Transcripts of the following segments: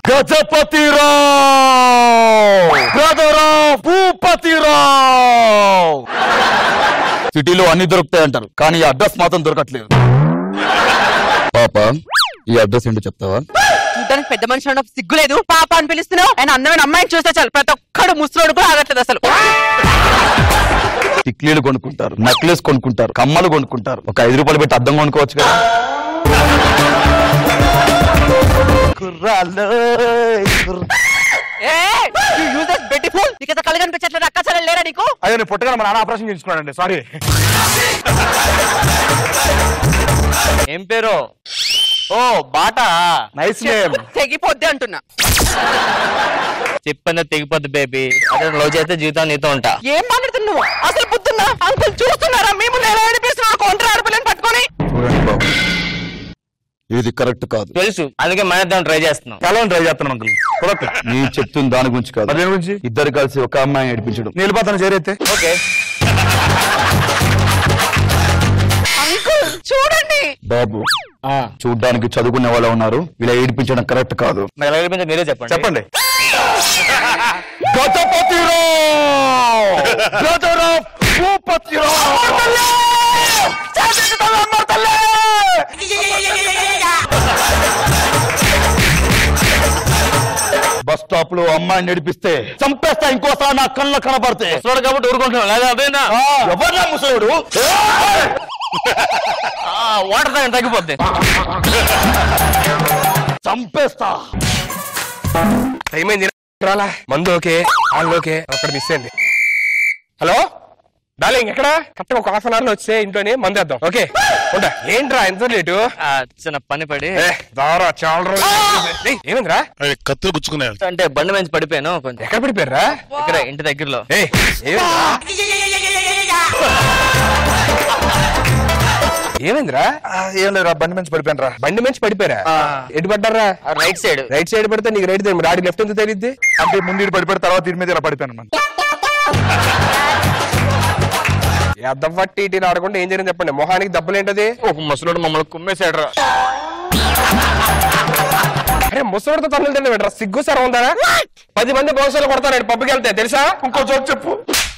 గజపతిరావ్ brother of భూపతిరావ్ సిటీలో అన్ని దొరుకుతాయి అంటారు కానీ ఈ అడ్రస్ మాత్రం దొరకట్లేదు పాప ఈ అడ్రస్ ఏంటో చెప్తావా చూడడానికి పెద్ద మనిషి అన్న సిగ్గులేదు పాప అని పిలుస్తున్నావు ఆయన అందమైన అమ్మాయిని చూస్తే చాలు ప్రతి ఒక్కడు ముసలోడు కూడా ఆగట్లేదు అసలు టిక్లీలు కొనుక్కుంటారు నెక్లెస్ కొనుక్కుంటారు కమ్మలు కొనుక్కుంటారు ఒక ఐదు రూపాయలు పెట్టి అద్దం కొనుక్కోవచ్చు కదా కుర్రాళ్ళు, కుర్ర- బ్యూటిఫుల్ నీకు కళ్ళు కనిపించట్లేదు అక్క సరే లేరా నీకు అయ్యో నేను పుట్టగా మా నాన్న ఆపరేషన్ చేయించుకున్నాడండి సారీ ఏం పేరు ఓ బాటా నైస్ నేమ్ తెగిపోద్ది అంటున్నా చెప్పిన తెగిపోద్ది బేబీ అదే లవ్ చేస్తే జీవితం నీతో ఉంటా ఏం మాట్లాడుతున్నావు అసలు బుద్ధుందా అంకుల్ చూస్తున్నారా మేము ఎలా అనిపిస్తున్నారు కొంత ఆడపిల్లని పట్టుకొని చూడండి బాబు ఇది కరెక్ట్ కాదు తెలుసు అందుకే మన ఇద్దరం ట్రై చేస్తున్నాం చాలా ట్రై చేస్తున్నాను అంకుల్ కుదరదు నేను చెప్తుంది దాని గురించి కాదు మరి దేని గురించి ఇద్దరు కలిసి ఒక అమ్మాయిని ఏడిపించడం నిలిపోతాను చేరైతే ఓకే అంకుల్ చూడండి బాబు చూడ్డానికి చదువుకునే వాళ్ళు ఉన్నారు ఇలా ఏడిపించడం కరెక్ట్ కాదు మరి ఎలా గెలిపించో మీరే చెప్పండి చెప్పండి Gajapathi Rao brother of bus stop లో అమ్మాయిని నడిపిస్తే చంపేస్తా ఇంకోసారి నా కళ్ళ కనబడితే ముసలోడు కాబట్టి ఊరుకుంటున్నాం లేదా అదేనా ఎవరినా ముసలోడు వాటర్ తాగని తగ్గిపోద్ది చంపేస్తా టైం అయింది రాలా మందు ఓకే వాళ్ళు ఓకే అక్కడ మిస్ అయింది హలో డార్లింగ్ ఎక్కడ కరెక్ట్ ఒక హాఫ్ అన్ అవర్ లో వచ్చే ఇంట్లోనే మందు వేద్దాం ఓకే ఉంటా ఏంట్రా ఎంత లేటు ఆ, చిన్న పని పడి ఏ, దారా చాలా రోజులు ఏయ్, ఏమైందిరా అవి కత్తులు గుచ్చుకున్నాయి అంటే బండి మంచి పడిపోయాను కొంచెం ఎక్కడ పడిపోయారా ఇక్కడ ఇంటి దగ్గరలో ఏయ్ ఏమైందిరా? ఏమైందిరా ఏం లేదు బండి మంచి పడిపోయాను రా బండి మంచి పడిపోయారా ఎటు పడ్డారా రైట్ సైడ్ రైట్ సైడ్ పడితే నీకు రైట్ తెలియదు రాడి లెఫ్ట్ ఎంత తెలియద్ది అంటే ముందు ఇటు పడిపోయిన తర్వాత దీని మీద ఇలా పడిపోయాను అన్నమాట. ఎద్దఫట్టి ఇటు ఆడకుండా ఏం జరిగింది చెప్పండి మొహానికి దెబ్బలేంటది ఒక ముసలోడు మమ్మల్ని కుమ్మేశాడు రా అరే ముసలితో తన్నులు తిన్న పెట్టరా సిగ్గు సరం ఉందా పది మంది భవిష్యత్తు కొడతారు పబ్కి వెళ్తే తెలుసా ఇంకో చోటు చెప్పు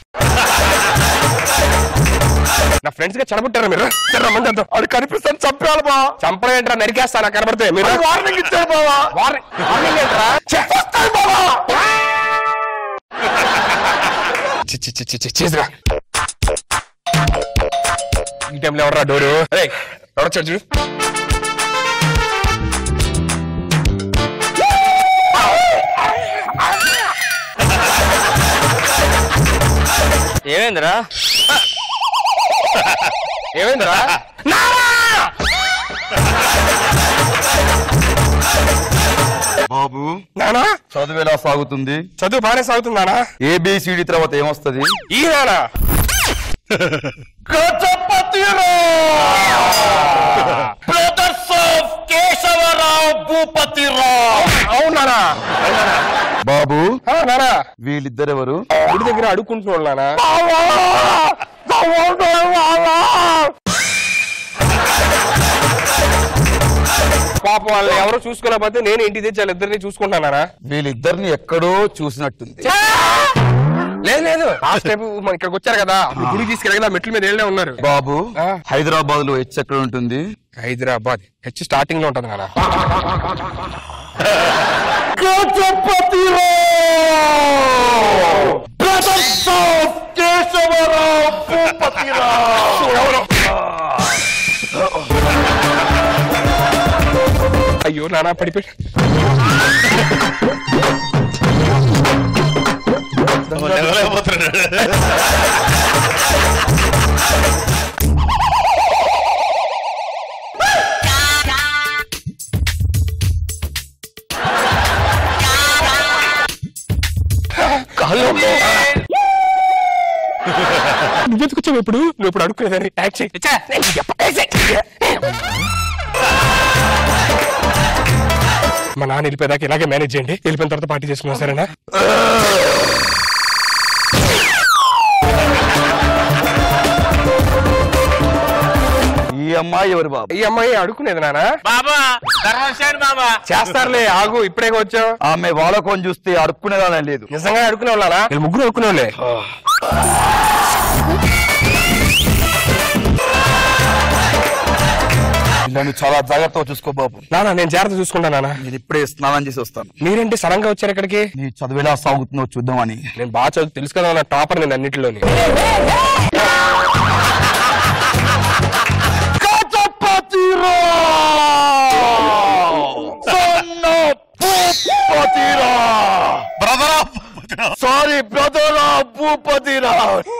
నా ఫ్రెండ్స్ గా చెడబుట్టారా మీరు చెర్ర మంది అంతా అది కనిపిస్తాను చంపేయాలి బా చంపడం ఏంట్రా నరికేస్తా నాకు కనబడితే మీరు వార్నింగ్ ఇచ్చారు బావా వార్నింగ్ ఏంట్రా చెప్పేస్తాను బావా చి చి చి చి చి చేసిరా ఈ టైంలో ఎవడరా డోరు అరే ఎవడొచ్చాడు చూడు ఏమైందిరా ఏమైందిరా బాబు నానా చదువు ఎలా సాగుతుంది చదువు బాగానే సాగుతుందానా ఏబిసిడి తర్వాత ఏమొస్తుంది ఈ నానా బ్రదర్స్ ఆఫ్ కేశవరావు భూపతిరావు అవునానా బాబు ఆ, నానా వీళ్ళిద్దరెవరు గుడి దగ్గర అడుక్కుంటున్నాడు నానా పాపం వాళ్ళని ఎవరో చూసుకోలేకపోతే నేను ఇంటికి తెచ్చి వాళ్ళిద్దరిని చూసుకుంటానా వీళ్ళిద్దరిని ఎక్కడో చూసినట్టుంది లేదు లేదు లాస్ట్ టైం మన ఇక్కడికి వచ్చారు కదా అప్పుడు గుడి తీసుకెళ్ళగా మెట్ల మీద వెళ్ళే ఉన్నారు బాబు ఆ. హైదరాబాద్ లో హెచ్ ఎక్కడ ఉంటుంది హైదరాబాద్ హెచ్ స్టార్టింగ్ లో ఉంటుంది నానా బ్రదర్స్ ఆఫ్ కేశవరావు భూపతిరావు అయ్యో నానా పడిపోయి ఎవరైపోతున్నాడు నువ్వెందుకు వచ్చావు ఇప్పుడు నువ్వు ఇప్పుడు అడుక్కునేదాన్ని యాక్ట్ చేయి ఛే, నేను ఎప్పుడు యాక్ట్ చేయి. మా నాన్న వెళ్ళిపోయేదాకా ఇలాగే మేనేజ్ చేయండి వెళ్ళిపోయిన తర్వాత పార్టీ చేసుకున్నాం సరేనా ఈ అమ్మాయి ఎవరు బాబు ఈ అమ్మాయి అడుక్కునేది నానా బాబా ధర్మశాని బాబా చేస్తారులే ఆగు ఇప్పుడే వచ్చావు ఆమె వాళ్ళకొని చూస్తే అడుక్కునేదానే లేదు నిజంగా అడుక్కునే వాళ్ళా వీళ్ళు ముగ్గురు అడుక్కునే వాళ్ళే నన్ను చాలా జాగ్రత్తగా చూసుకో బాబు నానా నేను జాగ్రత్త చూసుకుంటా నానా నేను ఇప్పుడే స్నానం చేసి వస్తాను మీరేంటి సడన్ గా వచ్చారు ఇక్కడికి నీ చదువు ఎలా సాగుతుందో చూద్దామని నేను బాగా చదువు తెలుసు కదా నా టాపర్ నేను అన్నిటిలోని గజపతిరా సన్న భూపతిరా బ్రదరా సారీ బ్రదరా భూపతిరా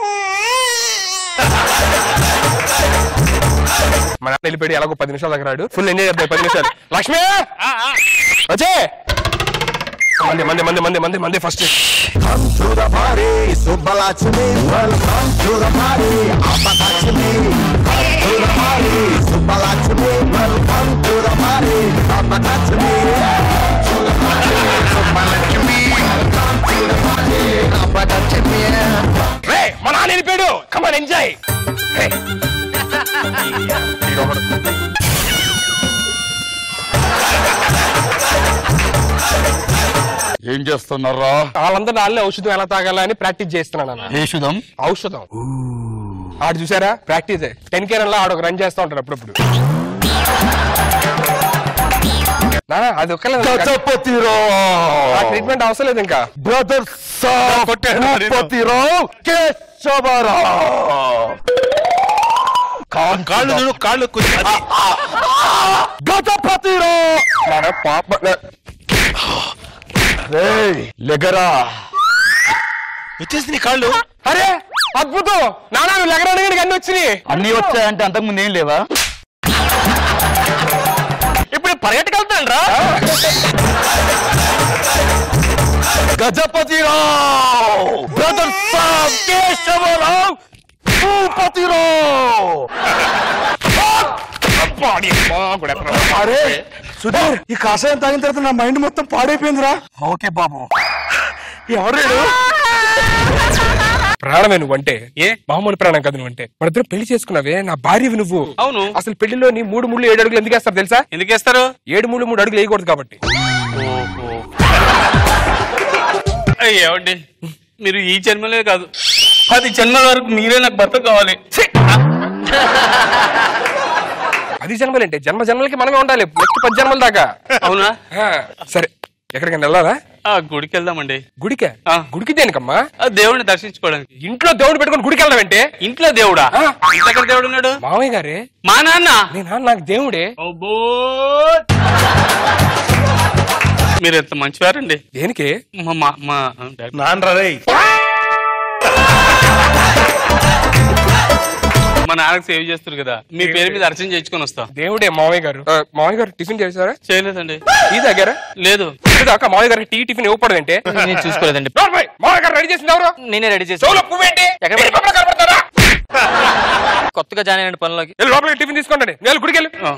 మా నాన్న వెళ్ళిపోయి ఎలాగో పది నిమిషాలు దగ్గర రాడు ఫుల్ ఎంజాయ్ చేద్దాం పది నిమిషాలు లక్ష్మి వచ్చే మంది మంది మంది మంది మంది మంది first Come to the party, Subbalachmi. Welcome to the party, Abakachmi. Come to the party, Subbalachmi. Welcome to the party, Abakachmi. To the party, Subbalachmi. Welcome to the party, Abakachmi. రే మా నాన్న వెళ్ళిపోయాడు కమాన్ ఎంజాయ్ ఏం చేస్తున్నారా వాళ్ళందరూ నాళ్ళే ఔషధం ఎలా తాగాలా అని ప్రాక్టీస్ చేస్తున్నాను అన్న ఏషుదం ఔషధం ఆడు చూసారా ప్రాక్టీస్ టెన్ కేర్ అలా ఆడు ఒక రన్ చేస్తా ఉంటాడు అప్పుడప్పుడు నాన్న అది ఒక్కలే గజపతిరా ట్రీట్మెంట్ అవసరం లేదు ఇంకా బ్రదర్ కొట్టాడు మరి. భూపతిరావు కేశవరావు కాళ్ళు చూడు కాళ్ళు కొంచెం గజపతిరావు నాన్న పాప రేయ్, లెగరా వచ్చేసి నీ కాళ్ళు అరే అద్భుతం నాన్న నువ్వు లెగరడానికి అన్ని వచ్చినాయి అన్ని వచ్చాయంటే అంతకుముందు ఏం లేవా ఇప్పుడు పరిగెట్టుకెళ్తాను రా గజపతిరావు బ్రదర్ సాబ్ కేశవరావు భూపతిరావు అరే సుధీర్ ఈ కాషాయం తాగిన తర్వాత నా మైండ్ మొత్తం పాడైపోయిందిరా ఓకే బాబు ఎవరు ప్రాణమే నువ్వు అంటే ఏ మామూలు ప్రాణం కదా నువ్వు అంటే మన ఇద్దరు పెళ్లి చేసుకున్నావే నా భార్యవి నువ్వు అవును. అసలు పెళ్లిలో నీ మూడు ముళ్ళు ఏడు అడుగులు ఎందుకు వేస్తారు తెలుసా ఎందుకు వేస్తారు ఏడు మూడు మూడు అడుగులు వేయకూడదు కాబట్టి ఏమండి మీరు ఈ జన్మలే కాదు పది జన్మల వరకు మీరే నాకు భర్త కావాలి ఛీ! అది జన్మలేంటే జన్మ జన్మలకి మనమే ఉండాలి నెక్స్ట్ పది జన్మల దాకా అవునా ఆ, సరే ఎక్కడికైనా వెళ్ళాలా ఆ గుడికి వెళ్దామండి గుడికే ఆ. గుడికి దేనికమ్మా ఆ దేవుడిని దర్శించుకోవడానికి ఇంట్లో దేవుడు పెట్టుకొని గుడికి వెళ్దామంటే ఇంట్లో దేవుడా ఆ. ఇంట్లో ఎక్కడ దేవుడు ఉన్నాడు మామయ్య గారే మా నాన్న నేను నాకు దేవుడే అబ్బో మీరు ఎంత మంచివారండి దేనికి మా మా మా డాడీ. నాన్న రే మా నాన్నకి సేవ్ చేస్తారు కదా మీ పేరు మీద అర్చన చేయించుకొని వస్తా దేవుడే మామయ్య గారు ఆ, మామయ్య గారు టిఫిన్ చేశారా చేయలేదండి టీ దగ్గర లేదు దాకా మామయ్య గారికి టీ టిఫిన్ ఇవ్వకూడదంటే నేను చూసుకోలేదండి నోర్మై, మామయ్య గారు రెడీ చేసింది ఎవరు నేనే రెడీ చేసి చెవులో పువ్వేంటి ఎక్కడ ఏ లోపల కనపడతారా? కొత్తగా జాయిన్ అయిన పనిలోకి వెళ్ళి లోపలికి టిఫిన్ తీసుకోండి నేను గుడికి వెళ్ళి ఆ.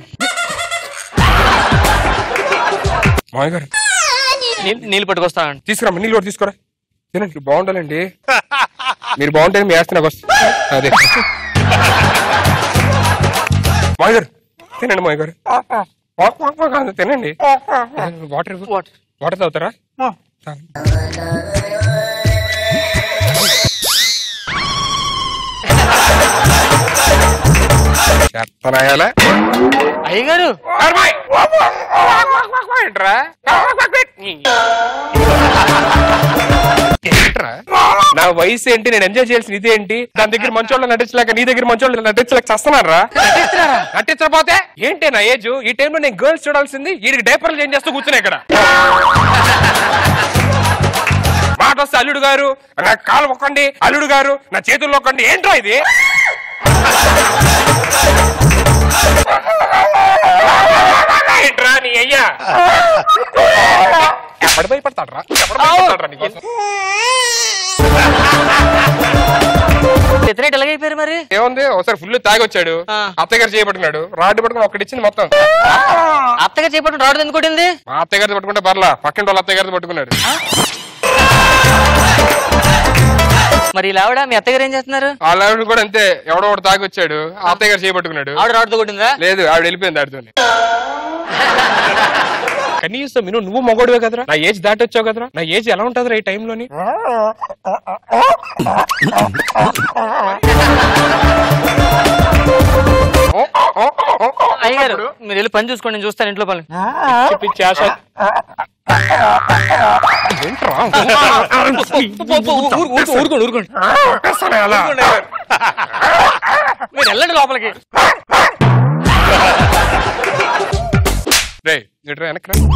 మామయ్య గారు నీ- నీళ్ళు పట్టుకొస్తానండి తీసుకురా నీళ్ళు కూడా తీసుకురా తినండి బాగుండాలండి మీరు బాగుంటే మీ ఆస్తి నాకు వస్తుంది అదే మామయ్య గారు తినండి మామయ్య గారు తినండి వాటర్ వాటర్ తాగుతారా తాగండి. చెత్తనాయాలా అయ్యగారు అర్మాయ్! ఏంట్రా? ఏంట్రా? నా వయసు ఏంటి నేను ఎంజాయ్ చేయాల్సిన ఇది ఏంటి దాని దగ్గర మంచోళ్ళు నటించలేక నీ దగ్గర మంచోళ్ళు నటించలేక చస్తున్నారా నటించకపోతే ఏంటి నా ఏజ్ ఈ టైంలో నేను గర్ల్స్ చూడాల్సింది వీడికి డైపర్లు చేంజ్ చేస్తూ కూర్చున్నా ఇక్కడ మాట వస్తే అల్లుడు గారు నా కాలు ఒక్కండి అల్లుడు గారు నా చేతుల్లో ఒక్కండి ఏంట్రా ఇది ఏంట్రా నీ అయ్యా ఎప్పుడు భయపడతాడ్రా ఎప్పుడు భయపడతాడ్రా నీకోసం ఎత్తనేటి ఎలాగైపోయారు మరి ఏముంది ఒకసారి ఫుల్ తాగొచ్చాడు ఆ. అత్తగారు చేయబట్టుకున్నాడు రాడ్డు పట్టుకుని ఒక్కటి ఇచ్చింది మొత్తం అత్తగా చేపట్టు రావడం ఎందుకు కొట్టింది మా అత్తగారిది పట్టుకుంటే పర్లా పక్కింటి వాళ్ళ అత్తగారిది పట్టుకున్నాడు మరి ఇలా ఆవిడ మీ అత్తగారు ఏం చేస్తున్నారు వాళ్ళ ఆవిడ కూడా అంతే ఎవడో ఒకటి తాగి వచ్చాడు ఆ అత్తయ్య గారు చేయబట్టుకున్నాడు ఆవిడ రాడుతూ కొట్టిందా లేదు ఆవిడ వెళ్ళిపోయింది ఆడితో కనీసం మీరు నువ్వు మగోడివే కదరా నా ఏజ్ దాటొచ్చావు కదరా నా ఏజ్ ఎలా ఉంటుందిరా ఈ టైంలోని అయ్యగారు మీరు వెళ్ళి పని చూసుకోండి నేను చూస్తాను ఇంట్లో పని పిచ్చి పిచ్చి ఆశ ఏంట్రా? ఊరుకోండి ఊరుకోండి కొట్టేస్తానే అలా. మీరు వెళ్ళండి లోపలికి రేయ్, ఇటురా వెనక్కి రా.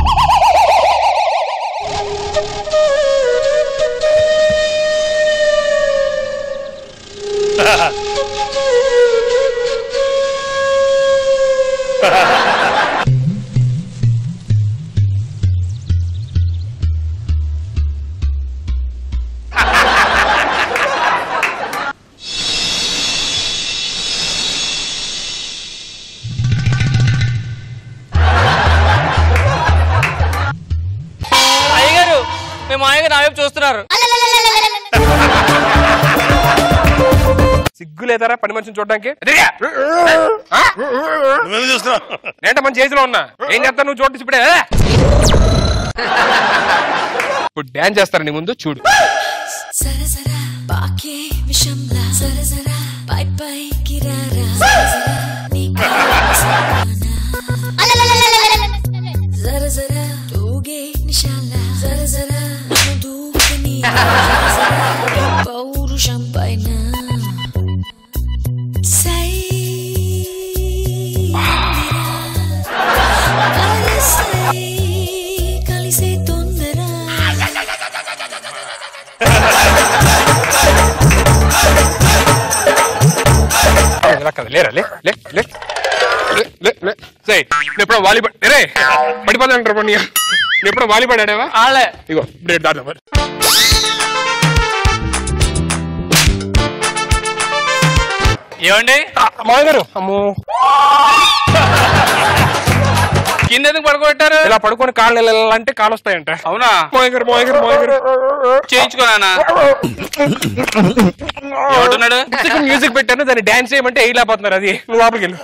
అయ్యగారు మేము మాయగారు నా వైపు చూస్తున్నారు సిగ్గు లేదారా పని మనిషిని చూడడానికి ఎదిరిగా. ఆ? నువ్వెందుకు చూస్తున్నావు ఏంట మంచి ఏజ్ లో ఉన్నా ఏం చేస్తావు నువ్వు చూడండి ఇప్పుడే ఇప్పుడు డాన్స్ చేస్తారు నీ ముందు చూడు సర సర పాకే విషంలా సర సర పై పై కిరారా సర సర నీ జర జర తూగే నిశాల జర జర నన్ను దూకని జర జర నీ పౌరుషం పైన సై కలిసే కలిసే తొందర ఇలా కదా లేరా లే లే లే లే, లే లే సై నువ్వు ఎప్పుడో వాలీబాల్ రే పడిపోతాంటారు పని నువ్వు ఎప్పుడో వాలీబాల్ ఆడావా ఆళ్ళే ఇగో ఇప్పుడు దాదా మరి ఏమండి మామగారు అమ్మో కింద ఎందుకు పడుకోబెట్టారు ఇలా పడుకొని కాళ్ళు అంటే కాళ్ళు వస్తాయంట అవునా మోయగారు మోయగారు మోయగారు చేయించుకోనా ఏమంటున్నాడు మ్యూజిక్ పెట్టాను దాన్ని డాన్స్ చేయమంటే వేయలేకపోతున్నారు అది నువ్వు లోపలికి వెళ్ళు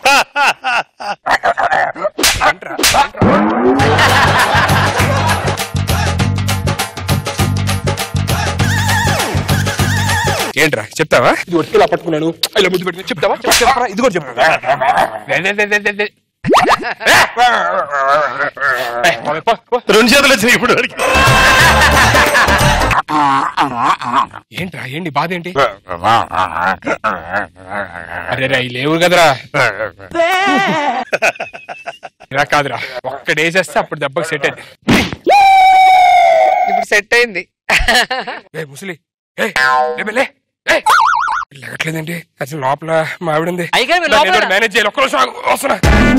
ఏంట్రా? ఏంట్రా చెప్తావా ఇది ఒట్టి ఇలా పట్టుకున్నాను ఇలా ముద్దు పెట్టుకుని చెప్తావా చెప్పు, చెప్పరా ఇది కూడా చెప్పు లే, లే, లే, లే, లే, లే. ఏయ్, పో, పో, పో. రెండు చేతులు వచ్చినాయి ఇప్పుడు వాడికి. ఏంట్రా ఏంటి బాధ ఏంటి అరే రా లేవు కదరా ఇలా కాదురా ఒక్కడేసేస్తే అప్పుడు దెబ్బకి సెట్ అయింది ఇప్పుడు సెట్ అయింది ఏ ముసలి ఏ లే ఏ లెగట్లేదండి అసలు లోపల మా ఆవిడ ఉంది అయ్యగారు, మీరు లోపల? మేనేజ్ చేయాలి ఒక్క నిమిషం ఆగు, వస్తున్నా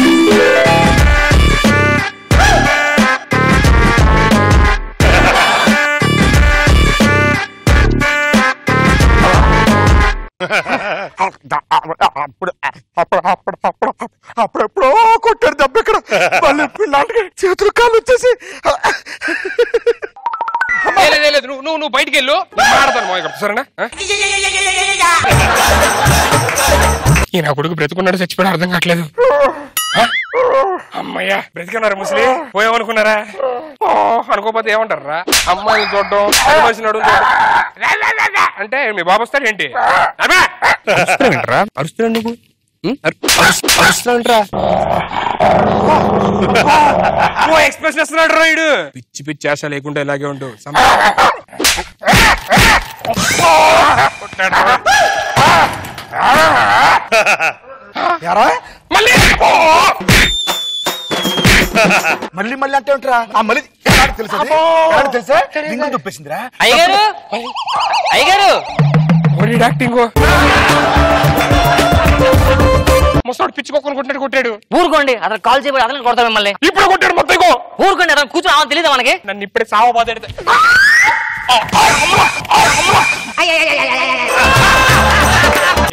అప్పుడు అప్పుడు అప్పుడు అప్పుడు అప్పుడెప్పుడో కొట్టాడు దెబ్బ ఇక్కడ మళ్ళీ పిల్లాంటికి చేతులు కాళ్ళు వచ్చేసి ఏ, లేదు, లేదు, నువ్వు నువ్వు నువ్వు బయటికి వెళ్ళు నేను మాడతాను మోయగా సరేనా ఆ? ఈ నా కొడుకు బ్రతుకున్నాడు చచ్చిపోయాడు అర్థం కావట్లేదు ఆ? అమ్మయ్యా బ్రతికున్నారా ముసలి పోయామనుకున్నారా ఓ అనుకోకపోతే ఏమంటారా అమ్మాయిని చూడడం పని మనిషిని అడుగు అంటే మీ బాబు వస్తాడు ఏంటి అబ్బా! అరుస్తున్నావేంట్రా? అరుస్తున్నాడు నువ్వు ఉం? అరు- అరుస్- అరుస్తున్నావేంట్రా? ఓ ఎక్స్ప్రెషన్ ఇస్తున్నాడు రాయుడు పిచ్చి పిచ్చి ఆశ లేకుండా ఇలాగే ఉండు సమ- ఎరా మళ్ళీ ఓ! మళ్ళీ మళ్ళీ అంటే ఉంటారా ఆ మళ్ళీ ఎలాంటి తెలుసా అది? ఎలాంటి తెలుసా దింగులు దుప్పేసిందిరా అయ్యగారు అయ్యగారు ఓడి యాక్టింగ్ ముసడు పిచ్చుకోకొని కొట్టాడు కొట్టాడు ఊరుకోండి అతను కాల్ చేయబడి అతను కొడతా మిమ్మల్ని ఇప్పుడు కొట్టాడు మొత్తం ఇగో. ఊరుకోండి అతను కూర్చొని తెలియదు మనకి నన్ను ఇప్పుడే సావ బాధ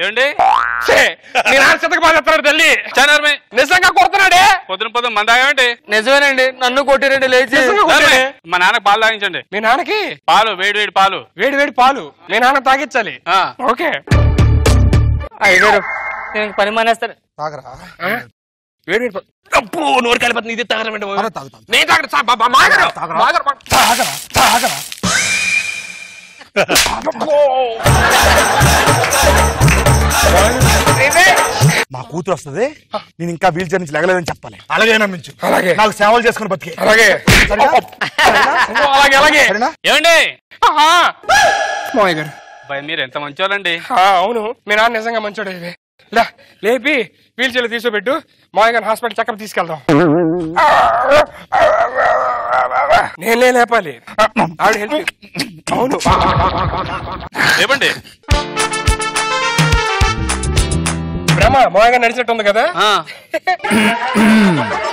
ఏమండి ఛే, మీ నాన్న చిత్తకు బాగా చెప్తున్నాడు తల్లి చానర్మే నిజంగా కొడుతున్నాడే పొద్దున పొద్దున మందాగండి నిజమేనండి నన్ను కొట్టిరండి లేచి నిజంగా కొట్టాడే? మా నాన్నకి పాలు తాగించండి మీ నాన్నకి పాలు వేడి వేడి పాలు వేడి వేడి పాలు మీ నాన్న తాగించాలి ఆ. ఓకే అయ్యగారు నేను పని మానేస్తారు తాగరా ఆ? వేడి వేడి పాలు అప్పు నోరు కలిపోతుంది ఇది తాగడం అరే, తాగు, తాగు. నేను తాగడం సార్ బాబా మాగరా మాగరా తాగరా తాగరా మా కూతురు వస్తుంది నేను ఇంకా వీల్ చైర్ నుంచి లెగలేదని చెప్పాలి అలాగే నమ్మించు అలాగే. నాకు సేవలు చేసుకుని బతికే అలాగే సరేనా? ఓ, అలాగే అలాగే సరేనా ఏమండి ఆహా. మామయ్య గారు భయ్ మీరు ఎంత మంచోళ్ళండి ఆ, అవును మీ నాన్న నిజంగా మంచోడే ఇవే. లే లేపి వీల్ చైర్లో తీసుకోబెట్టు మామయ్య గారిని హాస్పిటల్ చెకప్ తీసుకెళ్దాం నేనే లేపాలి ఆవిడ హెల్ప్ అవును లేపండి బ్రహ్మ మామయ్య గారు నడిచినట్టు ఉంది కదా ఆ.